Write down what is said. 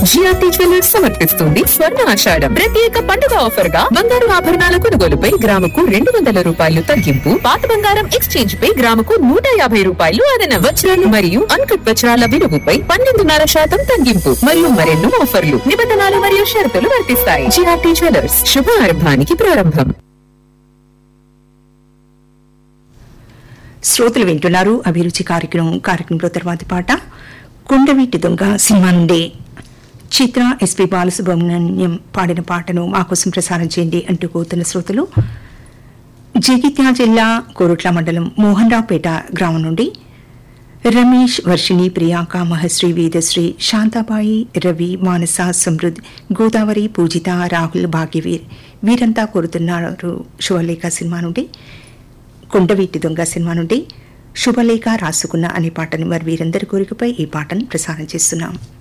GRT jewellers సమర్పిస్తుంది స్వర్ణ ఆషాఢం ప్రత్యేక పండుగ ఆఫర్ గా బంగారు ఆభరణాల కొనుగోలుపై గ్రాముకు రెండు వందల రూపాయలు తగ్గింపు పాత బంగారం ఎక్స్చేంజ్ పై గ్రాముకు నూట యాభై రూపాయలు అదన వజ్రాలు మరియు అన్కట్ వజ్రాల విలువపై పన్నెండున్నర శాతం తగ్గింపు మరియు మరెన్నో ఆఫర్లు నిబంధనలు మరియు షరతులు వర్తిస్తాయి జిఆర్టీ జ్యువెలర్స్ శుభారంభానికి ప్రారంభం శ్రోతలు వింటున్నారు అభిరుచి కార్యక్రమం కార్యక్రమంలో తర్వాతి పాట కుండవీటి దొంగ సినిమా నుండి చిత్ర ఎస్పి బాలసుబ్రహ్మణ్యం పాడిన పాటను మా కోసం ప్రసారం చేయండి అంటూ కోరుతున్న శ్రోతలు జగిత్యాల జిల్లా కోరుట్ల మండలం మోహన్రావుపేట గ్రామం నుండి రమేష్ వర్షిణి ప్రియాంక మహశ్రీ వేదశ్రీ శాంతాబాయి రవి మానస సమృద్ గోదావరి పూజిత రాహుల్ భాగ్యవీర్ వీరంతా కోరుతున్నారు శుభలేఖ సినిమా నుండి కొండవీటి దొంగ సినిమా నుండి శుభలేఖ రాసుకున్న అనే పాటను మరి వీరందరి కోరికపై ఈ పాటను ప్రసారం చేస్తున్నాం